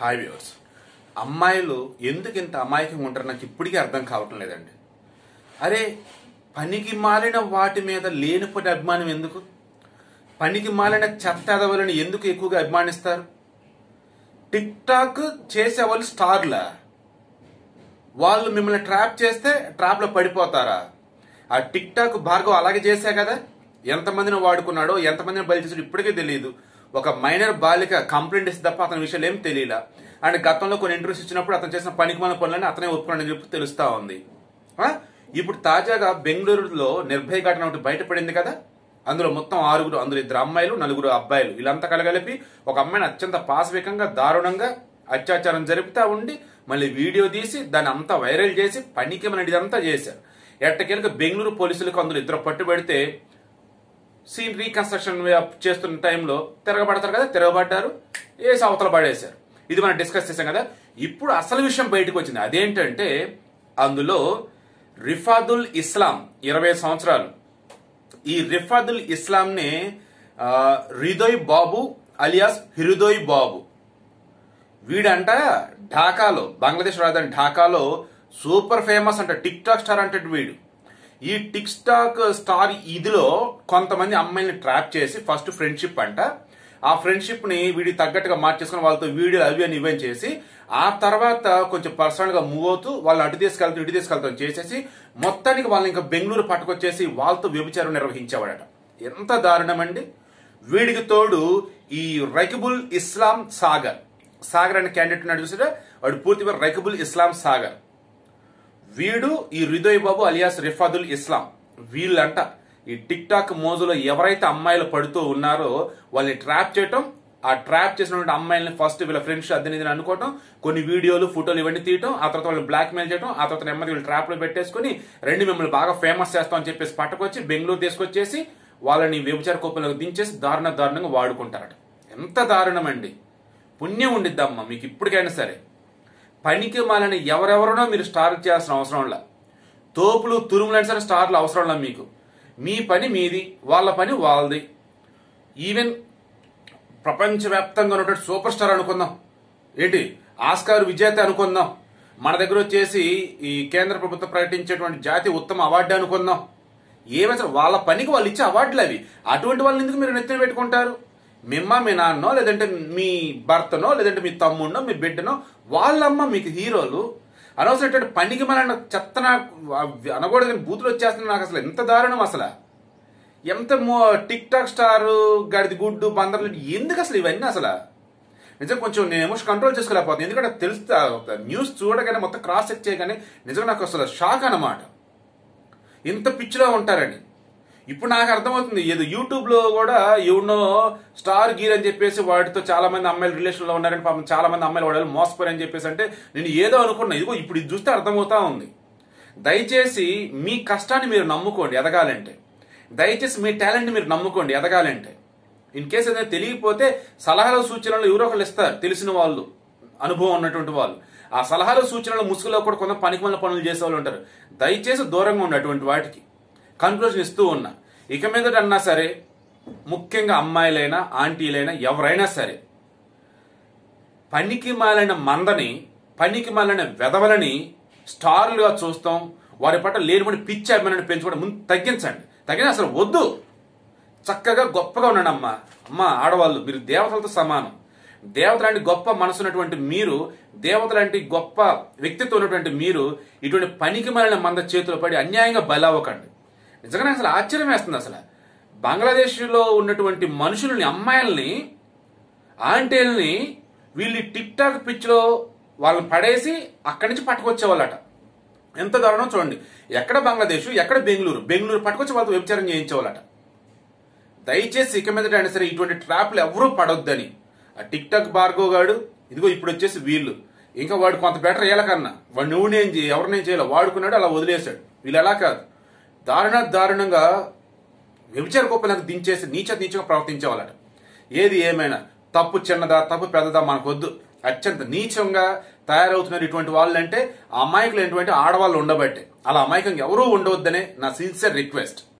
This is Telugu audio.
హాయ్ వ్యూవర్స్ అమ్మాయిలు ఎందుకు ఇంత అమాయకంగా ఉంటారు నాకు ఇప్పటికీ అర్థం కావటం లేదండి అరే పనికి మాలిన వాటి మీద లేనిపోటి అభిమానం ఎందుకు పనికి మాలిన చెత్త ఎదవలని ఎందుకు ఎక్కువగా అభిమానిస్తారు టిక్ టాక్ చేసే వాళ్ళు స్టార్లా వాళ్ళు మిమ్మల్ని ట్రాప్ చేస్తే ట్రాప్లో పడిపోతారా ఆ టిక్ టాక్ భార్గవ్ అలాగే చేశా కదా ఎంతమందిని వాడుకున్నాడో ఎంతమందిని బలి చేసాడో ఇప్పటికే తెలియదు ఒక మైనర్ బాలిక కంప్లైంట్ ఇస్తే తప్ప అతని విషయాలు ఏం తెలియలా అండ్ గతంలో కొన్ని ఇంటర్వ్యూస్ ఇచ్చినప్పుడు అతను చేసిన పనికిమాల పనులని అతనే ఒప్పుకున్నాడని చెప్పి తెలుస్తా ఉంది ఆ? ఇప్పుడు తాజాగా బెంగళూరులో నిర్భయ ఘటన ఒకటి బయటపడింది కదా అందులో మొత్తం ఆరుగురు అందులో ఇద్దరు అమ్మాయిలు నలుగురు అబ్బాయిలు వీళ్ళంతా కలగలిపి ఒక అమ్మాయిని అత్యంత పాశవికంగా దారుణంగా అత్యాచారం జరుపుతా ఉండి మళ్ళీ వీడియో తీసి దాన్ని అంతా వైరల్ చేసి పనికి మన ఇదంతా చేశారు ఎట్టకేలకు బెంగళూరు పోలీసులకు అందులో ఇద్దరు పట్టుబడితే సీన్ రీకన్స్ట్రక్షన్ చేస్తున్న టైంలో తిరగబడతారు కదా తిరగబడ్డారు వేసి అవతల పడేశారు ఇది మనం డిస్కస్ చేసాం కదా ఇప్పుడు అసలు విషయం బయటకు వచ్చింది అదేంటంటే అందులో రిఫాదుల్ ఇస్లాం ఇరవై సంవత్సరాలు ఈ రిఫాదుల్ ఇస్లాంని ఆ, హృదయ్ బాబు అలియాస్ హృదయ్ బాబు వీడంట ఢాకాలో బంగ్లాదేశ్ రాజధాని ఢాకాలో సూపర్ ఫేమస్ అంట టిక్ టాక్ స్టార్ అంటే వీడు ఈ టిక్ టాక్ స్టార్ ఇదిలో కొంతమంది అమ్మాయిని ట్రాప్ చేసి ఫస్ట్ ఫ్రెండ్షిప్ అంట ఆ ఫ్రెండ్షిప్ ని వీడి తగ్గట్టుగా మార్చేసుకుని వాళ్ళతో వీడియోలు అవి అని ఇవని చేసి ఆ తర్వాత కొంచెం పర్సనల్ గా మూవ్ అవుతూ వాళ్ళని అటు తీసుకెళ్తాం ఇటు తీసుకెళ్తాం చేసేసి మొత్తానికి వాళ్ళని ఇంకా బెంగళూరు పట్టుకొచ్చేసి వాళ్ళతో వ్యభిచారం నిర్వహించేవాడట ఎంత దారుణం అండి వీడికి తోడు ఈ రకిబుల్ ఇస్లాం సాగర్ సాగర్ అనే క్యాండిడేట్ ఉన్నాడు చూసారా వాడు పూర్తి పేరు రకిబుల్ ఇస్లాం సాగర్ వీడు ఈ హృదయ్ బాబు అలియాస్ రిఫాదుల్ ఇస్లాం వీళ్ళంట ఈ టిక్ టాక్ మోజులో ఎవరైతే అమ్మాయిలు పడుతూ ఉన్నారో వాళ్ళని ట్రాప్ చేయటం ఆ ట్రాప్ చేసినటువంటి అమ్మాయిల్ని ఫస్ట్ వీళ్ళ ఫ్రెండ్స్ అద్దెని ఇదని అనుకోవటం కొన్ని వీడియోలు ఫోటోలు ఇవన్నీ తీయటం ఆ తర్వాత వాళ్ళని బ్లాక్ మెయిల్ చేయడం ఆ తర్వాత నెమ్మది వీళ్ళు ట్రాప్ లో పెట్టేసుకుని రెండు మిమ్మల్ని బాగా ఫేమస్ చేస్తాం అని చెప్పేసి పట్టుకొచ్చి బెంగళూరు తీసుకొచ్చేసి వాళ్ళని వ్యభిచార కోపంలోకి దించేసి దారుణ దారుణంగా వాడుకుంటారట ఎంత దారుణం అండి పుణ్యం ఉండిద్దమ్మా మీకు ఇప్పటికైనా సరే పనికి మాలని ఎవరెవరినో మీరు స్టార్ చేయాల్సిన అవసరం లే తోపులు తురుములైన సరే స్టార్లు అవసరం లే మీకు మీ పని మీది వాళ్ళ పని వాళ్ళది ఈవెన్ ప్రపంచవ్యాప్తంగా ఉన్నటువంటి సూపర్ స్టార్ అనుకుందాం ఏంటి ఆస్కార్ విజేత అనుకుందాం మన దగ్గర వచ్చేసి ఈ కేంద్ర ప్రభుత్వం ప్రకటించేటువంటి జాతీయ ఉత్తమ అవార్డు అనుకుందాం ఏమైనా సరే వాళ్ళ పనికి వాళ్ళు ఇచ్చే అవార్డులు అవి అటువంటి వాళ్ళని ఎందుకు మీరు నెత్తిన పెట్టుకుంటారు మిమ్మ మీ నాన్నో లేదంటే మీ భర్తనో లేదంటే మీ తమ్ముడినో మీ బిడ్డనో వాళ్ళమ్మ మీకు హీరోలు అనవసరం పనికి మన చెత్తన అనకూడదు కానీ బూతులు వచ్చేస్తున్నా నాకు అసలు ఎంత దారుణం అసలు ఎంత మో- టిక్ టాక్ స్టార్ గడిది గుడ్డు బందర్లు ఎందుకు అసలు ఇవన్నీ అసలు నిజం కొంచెం నేను ఎమోషన్ కంట్రోల్ చేసుకోలేకపోతుంది ఎందుకంటే తెలుస్తా న్యూస్ చూడగానే మొత్తం క్రాస్ చెక్ చేయగానే నిజంగా నాకు అసలు షాక్ అన్నమాట ఇంత పిచ్చిలో ఉంటారని ఇప్పుడు నాకు అర్థమవుతుంది ఏదో యూట్యూబ్ లో కూడా ఎవడో స్టార్ గీర్ అని చెప్పేసి వాటితో చాలా మంది అమ్మాయిలు రిలేషన్ లో ఉన్నారని పాపం చాలా మంది అమ్మాయిలు వాడాలి మోసపోరని చెప్పేసి అంటే నేను ఏదో అనుకున్నా ఇదిగో ఇప్పుడు ఇది చూస్తే అర్థమవుతా ఉంది దయచేసి మీ కష్టాన్ని మీరు నమ్ముకోండి ఎదగాలంటే దయచేసి మీ టాలెంట్ మీరు నమ్ముకోండి ఎదగాలంటే ఇన్ కేసు ఏదైనా తెలియకపోతే సలహాలు సూచనలు ఎవరో ఒకళ్ళు ఇస్తారు తెలిసిన వాళ్ళు అనుభవం ఉన్నటువంటి వాళ్ళు ఆ సలహాలు సూచనలు ముసుగులో కూడా కొంత పనికిమల్ల పనులు చేసే వాళ్ళు ఉంటారు దయచేసి దూరంగా ఉండి అటువంటి వాటికి కన్క్లూజన్ ఇస్తూ ఉన్నా ఇక మీదట అన్నా సరే ముఖ్యంగా అమ్మాయిలైనా ఆంటీలైనా ఎవరైనా సరే పనికి మాలిన మందని పనికి మాలిన వెధవలని స్టార్లుగా చూస్తాం వారి పట్ల లేనిపడి పిచ్చి అభిమానాన్ని పెంచుకోవడం ముందు తగ్గించండి తగిన అసలు వద్దు చక్కగా గొప్పగా ఉండండి అమ్మా అమ్మ ఆడవాళ్ళు మీరు దేవతలతో సమానం దేవత లాంటి గొప్ప మనసున్నటువంటి మీరు దేవత లాంటి గొప్ప వ్యక్తిత్వం ఉన్నటువంటి మీరు ఇటువంటి పనికి మాలిన మంద చేతిలో పడి అన్యాయంగా బలవ్వకండి నిజంగా నాకు అసలు ఆశ్చర్యం వేస్తుంది అసలు బంగ్లాదేశ్లో ఉన్నటువంటి మనుషుల్ని అమ్మాయిల్ని ఆంటీల్ని వీళ్ళు టిక్ టాక్ పిచ్లో వాళ్ళని పడేసి అక్కడి నుంచి పట్టుకొచ్చేవాళ్ళట ఎంత దారుణం చూడండి ఎక్కడ బంగ్లాదేశ్ ఎక్కడ బెంగళూరు బెంగళూరు పట్టుకొచ్చి వాళ్ళతో వ్యభిచారం చేయించేవాళ్ళట దయచేసి ఇక మీదట అయినా సరే ఇటువంటి ట్రాప్లు ఎవరూ పడొద్దని ఆ టిక్ టాక్ భార్గవ్ గాడు ఇదిగో ఇప్పుడు వచ్చేసి వీళ్ళు ఇంకా వాడు కొంత బెటర్ అయ్యేలకన్నా వాడు నువ్వు నేను చేయ ఎవరినేం చేయాలో వాడుకున్నాడు అలా వదిలేశాడు వీళ్ళు ఎలా కాదు దారుణ దారుణంగా వ్యభిచార కుప్పలకు దించేసి నీచ నీచగా ప్రవర్తించేవాళ్ళట ఏది ఏమైనా తప్పు చిన్నదా తప్పు పెద్దదా మనకొద్దు అత్యంత నీచంగా తయారవుతున్నారు ఇటువంటి వాళ్ళంటే అమాయకులు ఏంటంటే ఆడవాళ్ళు ఉండబట్టే అలా అమాయకంగా ఎవరూ ఉండవద్దనే నా సిన్సియర్ రిక్వెస్ట్